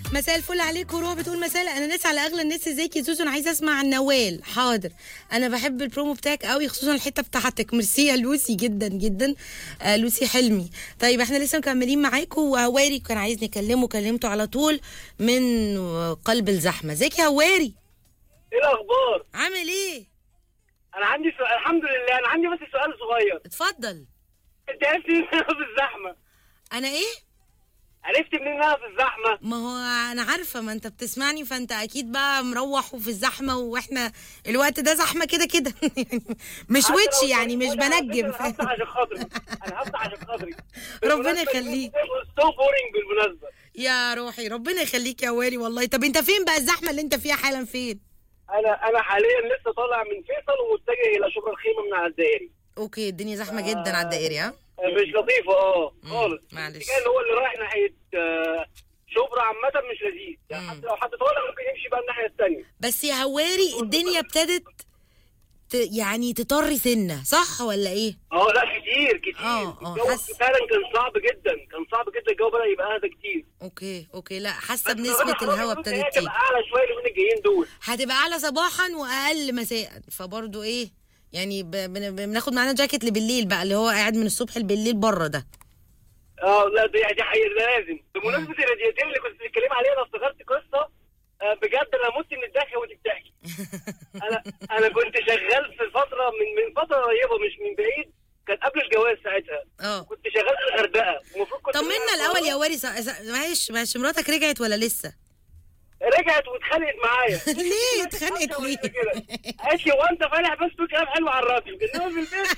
مساء الفل عليك وروح بتقول مساء انا ناس على اغلى الناس ازيك يا زوزو انا عايزه اسمع عن نوال حاضر انا بحب البرومو بتاعك قوي خصوصا الحته بتاعتك ميرسي يا لوسي جدا جدا آه لوسي حلمي طيب احنا لسه مكملين معاكم وهواري كان عايزني اكلمه كلمته على طول من قلب الزحمه ازيك يا هواري ايه الاخبار عامل ايه انا عندي سؤال الحمد لله انا عندي بس سؤال صغير اتفضل انت عرفت منين إن انا في الزحمه انا ايه عرفت منين ان انا في الزحمه ما هو انا عارفه ما انت بتسمعني فانت اكيد بقى مروح وفي الزحمه واحنا الوقت ده زحمه كده كده مش حتى ويتش لو يعني مش كنت- على بنجم فكرة انا هفتح عشان خاطري انا هفتح عشان خاطري ربنا يخليك. سو بورينج بالمناسبه يا روحي ربنا يخليك يا واري والله طب انت فين بقى الزحمه اللي انت فيها حالا فين انا انا حاليا لسه طالع من فيصل ومتجه الى شبرا الخيمه من على الدائري اوكي الدنيا زحمه جدا على الدائري ها مش لطيفه اه خالص معلش. الاتجاه اللي هو اللي رايح ناحيه آه، شبرا عامه مش لذيذ يعني مم. حتى لو حد طالع ممكن يمشي بقى الناحيه الثانيه بس يا هواري الدنيا ابتدت ت... يعني تطري سنه صح ولا ايه اه لا كتير كتير اه، اه، الجو حاسس. فعلا كان صعب جدا كان صعب جدا الجو بدا يبقى اهدى كتير اوكي اوكي لا حاسه بس بنسبه أنا الهواء حاسس ابتدت إن هي تيجي تبقى اعلى شويه اليومين الجايين دول هتبقى اعلى صباحا واقل مساء فبرضه ايه يعني ب... بن... بناخد معانا جاكيت لبالليل بقى اللي هو قاعد من الصبح بالليل بره ده اه لا دي دي حقيقة ده لازم بمناسبه الرادياتير اللي كنت بتتكلمي عليها انا افتكرت قصه آه، بجد انا مت من الضحك وانت بتحكي انا انا كنت شغال في فتره من من فتره قريبه مش من بعيد كانت قبل الجواز ساعتها اه كنت شغال في الغردقه المفروض كنت طمنا الاول يا واري س... س... معلش معلش مراتك رجعت ولا لسه رجعت واتخانقت معايا ليه اتخانقت ليه كده قالت لي هو انت فالح بس تقول كلام حلو على الراديو انما في البيت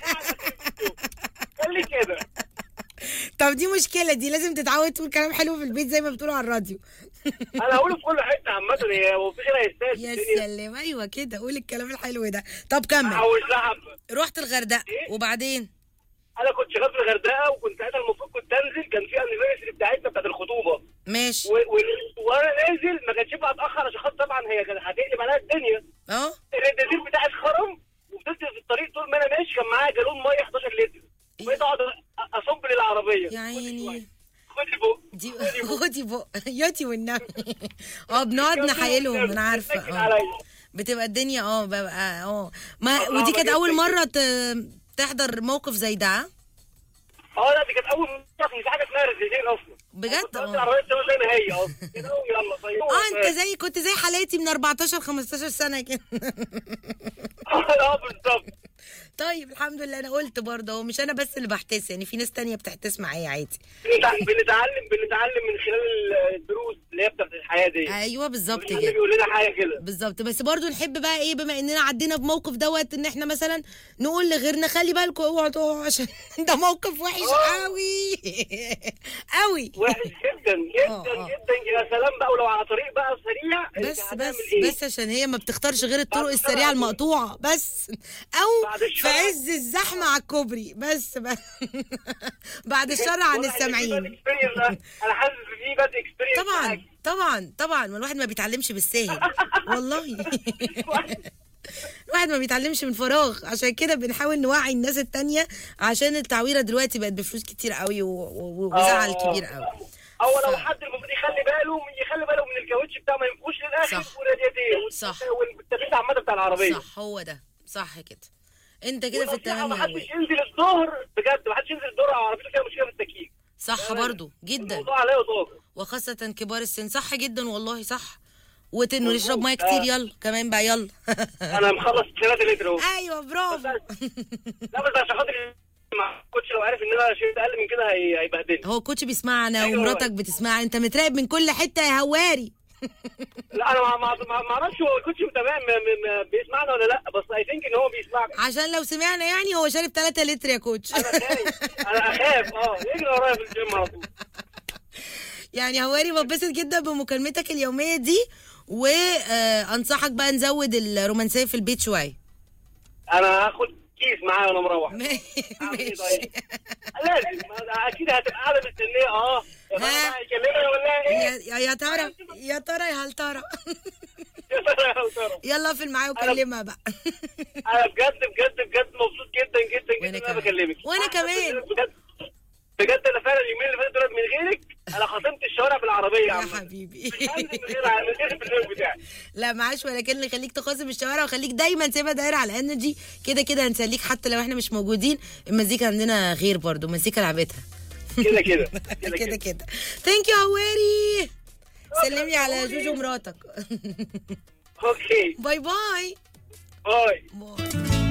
قال لي كده طب دي مشكله دي لازم تتعود تقول كلام حلو في البيت زي ما بتقولوا على الراديو انا هقوله في كل حته عامه هي هو في غيرها يستاهل يا في الدنيا. سلام ايوه كده قول الكلام الحلو ده طب كمل احوش لها حبه رحت الغردقه إيه؟ وبعدين انا كنت شغال في الغردقه وكنت ساعتها المفروض كنت انزل كان في انيفرسري بتاعتنا بتاعت الخطوبه ماشي و... و... وانا نازل ما كانش ينفع اتاخر عشان خاطر طبعا هي كانت هتقلب عليها الدنيا اه الريداتير بتاعي اتخرم وفضلت في الطريق طول ما انا ماشي كان معايا جالون ميه 11 لتر بقيت اقعد أ- اصب للعربيه يا عيني. خدي بق دي خدي بق يوتي والنبي اه بنقعد نحايلهم انا عارفه بتتكل اه عليا. بتبقى الدنيا اه ببقى اه ما صعبة ودي كانت جدا اول جدا. مره ت- تحضر موقف زي ده ها؟ اه لا دي كانت اول مره في حاجه اسمها ريداتير اصلا بجد؟ كنت اه. بنزل العربيه تبقى زي ما هي اصلا كده يلا طيب اه انت زي كنت زي حالاتي من 14 15 سنه كده اه بالظبط طيب الحمد لله انا قلت برضه هو مش انا بس اللي بحتس يعني في ناس تانية بتحتس معايا عادي بنتع- بنتعلم بنتعلم من خلال الدروس اللي هي بتاعت الحياه دي ايوه بالظبط حد كده بيقول لنا حاجه كده بالظبط بس برضو نحب بقى ايه بما اننا عدينا بموقف دوت ان احنا مثلا نقول لغيرنا خلي بالكم اوعوا تقعوا عشان ده موقف وحش آه. قوي قوي وحش جدا جدا آه، آه. جدا يا سلام بقى ولو على طريق بقى سريع بس إحنا بس هنعمل إيه؟ بس عشان هي ما بتختارش غير الطرق بعد السريعه الشر المقطوعه بس او بعد في الشر. عز الزحمه على الكوبري بس بس بعد الشر عن واضح إن في bad السامعين experience ده. انا حاسس ان في باد اكسبيرينس طبعا طبعا طبعا ما الواحد ما بيتعلمش بالساهل والله الواحد ما بيتعلمش من فراغ عشان كده بنحاول نوعي الناس التانية عشان التعويرة دلوقتي بقت بفلوس كتير قوي و- و- وزعل كبير قوي هو لو ف- حد المفروض يخلي باله يخلي باله من الكاوتش بتاعه ما ينفوش للاخر صح. والرادياتير صح. والتبريد عامه بتاع العربيه صح هو ده صح كده انت كده في ونصيحة التمام ما يا حدش أبوي. ينزل الظهر بجد ما حدش ينزل الظهر على عربيته فيها مشكله في التكييف صح برضو جدا الموضوع عليه وطاقه وخاصة كبار السن صح جدا والله صح وتنو مظبوط. نشرب ميه كتير آه. يلا كمان بقى يلا انا مخلص 3 لتر اهو ايوه برافو لا بس عشان خاطر ما كنتش لو عارف ان انا شربت اقل من كده هي- هيبهدلني هو الكوتش بيسمعنا أيوة. ومراتك بتسمع انت متراقب من كل حته يا هواري لا انا ما ما ما ما اعرفش هو الكوتش متابع م- م- م- بيسمعنا ولا لا بس اي ثينك ان هو بيسمعنا عشان لو سمعنا يعني هو شارب 3 لتر يا كوتش انا خايف انا اخاف اه يجري ورايا في الجيم على طول يعني هواري ببسط جدا بمكالمتك اليوميه دي وانصحك بقى نزود الرومانسيه في البيت شويه انا هاخد كيس معايا وانا مروح ماشي أعمل إيه ماشي طيب؟ لازم اكيد هتبقى قاعده مستنيه اه يا ترى ها؟ بقى هيكلمني ولا ايه؟ يا يا- يا ترى يا ترى يا هل ترى يا ترى يا ترى يلا اقفل معايا وكلمها بقى انا بجد بجد بجد مبسوط جدا جدا وأنا جدا ان انا كمان. بكلمك وأنا كمان. بجد بجد انا فعلا اليومين اللي فاتوا دول من غيرك انا خصمت الشوارع بالعربيه يا يا عم حبيبي مش هنزل من غير من غير البرنامج بتاعي لا معاش ولكن اللي يخليك تخاصم الشوارع وخليك دايما سيبها دايره على انرجي كده كده هنسليك حتى لو احنا مش موجودين المزيكا عندنا غير برضو مزيكا لعبتها كده كده كده كده ثانك يو هواري سلمي على جوجو مراتك اوكي باي باي باي باي